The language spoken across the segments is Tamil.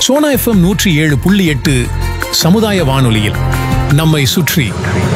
சோனா எஃப்எம் நூற்றி ஏழு புள்ளி எட்டு சமுதாய வானொலியில் நம்மை சுற்றி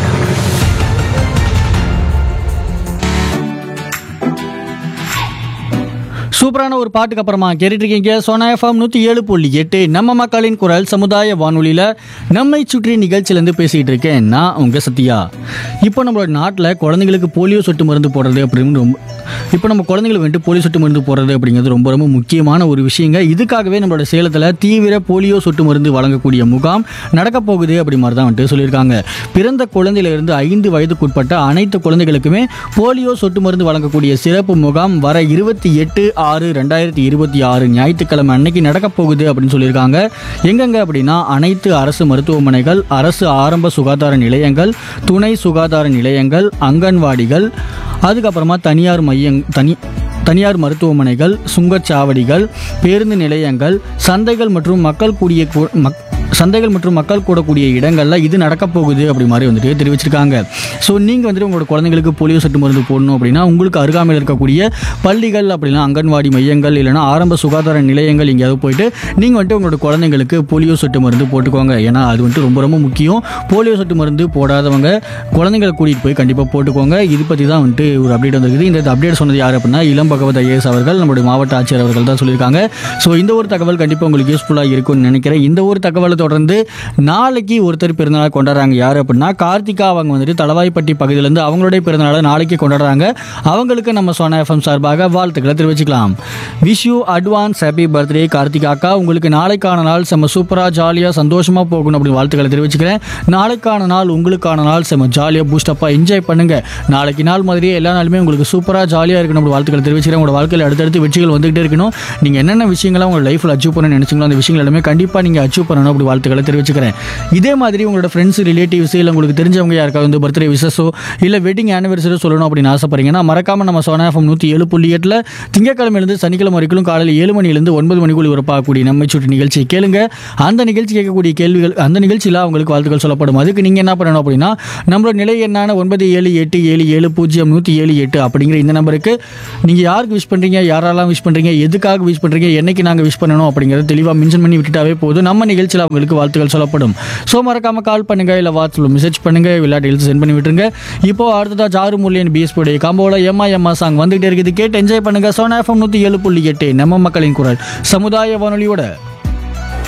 சூப்பரான ஒரு பாட்டுக்கு அப்புறமா கேட்டுட்டு இருக்கீங்க சோனா எஃப்எம் நூற்றி ஏழு புள்ளி எட்டு நம்ம மக்களின் குரல் சமுதாய வானொலியில் நம்மை சுற்றி நிகழ்ச்சியிலேருந்து பேசிகிட்டு இருக்கேன் நான் உங்கள் சத்யா இப்போ நம்மளோட நாட்டில் குழந்தைங்களுக்கு போலியோ சொட்டு மருந்து போடுறது அப்படின்னு ரொம்ப இப்போ நம்ம குழந்தைங்களுக்கு வந்துட்டு போலியோ சொட்டு மருந்து போடுறது அப்படிங்கிறது ரொம்ப ரொம்ப முக்கியமான ஒரு விஷயங்க இதுக்காகவே நம்மளோட சேலத்தில் தீவிர போலியோ சொட்டு மருந்து வழங்கக்கூடிய முகாம் நடக்க போகுது அப்படி மாதிரி தான் வந்துட்டு சொல்லியிருக்காங்க பிறந்த குழந்தையிலிருந்து ஐந்து வயதுக்குட்பட்ட அனைத்து குழந்தைகளுக்குமே போலியோ சொட்டு மருந்து வழங்கக்கூடிய சிறப்பு முகாம் வர இருபத்தி எட்டு ஆறு ரெண்டாயிரத்தி இருபத்தி ஆறு ஞாயிற்றுக்கிழமை அன்னைக்கு நடக்க போகுது அப்படின்னு சொல்லியிருக்காங்க எங்கெங்க அப்படின்னா அனைத்து அரசு மருத்துவமனைகள் அரசு ஆரம்ப சுகாதார நிலையங்கள் துணை சுகாதார நிலையங்கள் அங்கன்வாடிகள் அதுக்கப்புறமா தனியார் மையங் தனி தனியார் மருத்துவமனைகள் சுங்கச்சாவடிகள் பேருந்து நிலையங்கள் சந்தைகள் மற்றும் மக்கள் கூடிய கூ- மக்- சந்தைகள் மற்றும் மக்கள் கூடக்கூடிய இடங்கள்ல இது நடக்க போகுது அப்படி மாதிரி வந்துட்டு தெரிவிச்சிருக்காங்க ஸோ நீங்கள் வந்துட்டு உங்களோட குழந்தைங்களுக்கு போலியோ சொட்டு மருந்து போடணும் அப்படின்னா உங்களுக்கு அருகாமையில் இருக்கக்கூடிய பள்ளிகள் அப்படின்னா அங்கன்வாடி மையங்கள் இல்லைன்னா ஆரம்ப சுகாதார நிலையங்கள் எங்கேயாவது போயிட்டு நீங்கள் வந்துட்டு உங்களோட குழந்தைங்களுக்கு போலியோ சொட்டு மருந்து போட்டுக்கோங்க ஏன்னா அது வந்துட்டு ரொம்ப ரொம்ப முக்கியம் போலியோ சொட்டு மருந்து போடாதவங்க குழந்தைங்களை கூட்டிகிட்டு போய் கண்டிப்பாக போட்டுக்கோங்க இது பற்றி தான் வந்துட்டு ஒரு அப்டேட் வந்திருக்குது இந்த அப்டேட் சொன்னது யார் அப்படின்னா இளம் பகவத் ஐஏஎஸ் அவர்கள் நம்மளுடைய மாவட்ட ஆட்சியர் அவர்கள் தான் சொல்லியிருக்காங்க ஸோ இந்த ஒரு தகவல் கண்டிப்பாக உங்களுக்கு யூஸ்ஃபுல்லாக இருக்கும்னு நினைக்கிறேன் இந்த ஒரு தகவலை தொடர்ந்து நாளைக்கு ஒருத்தர் பிறந்தநாள் கொண்டாடுறாங்க யார் அப்படின்னா கார்த்திகா அவங்க வந்துட்டு தளவாய்ப்பட்டி பகுதியிலேருந்து அவங்களுடைய பிறந்தநாளை நாளைக்கு கொண்டாடுறாங்க அவங்களுக்கு நம்ம சோனா எஃப்எம் சார்பாக வாழ்த்துக்களை தெரிவிச்சுக்கலாம் wish you advance happy birthday Karthika அக்கா உங்களுக்கு நாளைக்கான நாள் செம்ம சூப்பராக ஜாலியாக சந்தோஷமாக போகணும் அப்படின்னு வாழ்த்துக்களை தெரிவிச்சுக்கிறேன் நாளைக்கான நாள் உங்களுக்கான நாள் செம்ம ஜாலியாக பூஸ்டப்பாக என்ஜாய் பண்ணுங்க நாளைக்கு நாள் மாதிரியே எல்லா நாளுமே உங்களுக்கு சூப்பராக ஜாலியாக இருக்கணும் அப்படி வாழ்த்துக்களை தெரிவிச்சுக்கிறேன் உங்களோட வாழ்க்கையில் அடுத்தடுத்து வெற்றிகள் வந்துகிட்டே இருக்கணும் நீங்கள் என்னென்ன விஷயங்களை உங்கள் லைஃப்பில் அச்சீவ் பண்ண நினைச்சீங்களோ அந்த விஷயங்கள் எல்லாமே கண்டிப்பாக நீங்கள் அச்சீவ் பண்ணணும் அப்படி வாழ்த்துக்களை தெரிவிச்சுக்கிறேன் இதே மாதிரி உங்களோட ஃப்ரெண்ட்ஸ் ரிலேட்டிவ்ஸ் இல்லை உங்களுக்கு தெரிஞ்சவங்க யாருக்காவது வந்து பர்த்டே விசஸோ இல்லை வெட்டிங் ஆனிவர்சரி சொல்லணும் அப்படின்னு ஆசைப்படுறீங்கன்னா மறக்காம நம்ம சோனா எஃப்எம் நூற்றி ஏழு புள்ளி எட்டில் திங்கக்கிழமையிலேருந்து சனிக்கிழமை வரைக்கும் காலையில் ஏழு மணிலேருந்து ஒன்பது மணிக்குள் உறப்பாகக்கூடிய நம்மை சுற்றி நிகழ்ச்சி கேளுங்க அந்த நிகழ்ச்சி கேட்கக்கூடிய கேள்விகள் அந்த நிகழ்ச்சியில் அவங்களுக்கு வாழ்த்துக்கள் சொல்லப்படும் அதுக்கு நீங்கள் என்ன பண்ணணும் அப்படின்னா நம்மளோட நிலை எண்ணான ஒன்பது ஏழு எட்டு ஏழு ஏழு பூஜ்ஜியம் நூற்றி ஏழு எட்டு அப்படிங்கிற இந்த நம்பருக்கு நீங்கள் யாருக்கு விஷ் பண்ணுறீங்க யாரெல்லாம் விஷ் பண்ணுறீங்க எதுக்காக விஷ் பண்ணுறீங்க என்னைக்கு நாங்கள் விஷ் பண்ணணும் அப்படிங்கிறத தெளிவாக மென்ஷன் பண்ணி விட்டுட்டாவே போதும் நம்ம நிகழ்ச்சியில் அவங்களுக்கு வாழ்த்துக்கள் சொல்லப்படும் ஸோ மறக்காம கால் பண்ணுங்க இல்லை வாட்ஸ்அப்பில் மெசேஜ் பண்ணுங்க விளையாட்டு எழுத்து சென்ட் பண்ணி விட்டுருங்க இப்போ அடுத்ததாக ஜாரு முல்லியன் பிஎஸ்பியுடைய காம்போல எம்மா எம்மா சாங் வந்துகிட்டே இருக்குது கேட்டு என்ஜாய் பண்ணுங்க சோனா எஃப்எம் நூற்றி ஏழு புள்ளி எட்டு நம்ம மக்களின் குரல் சமுதாய வானொலியோட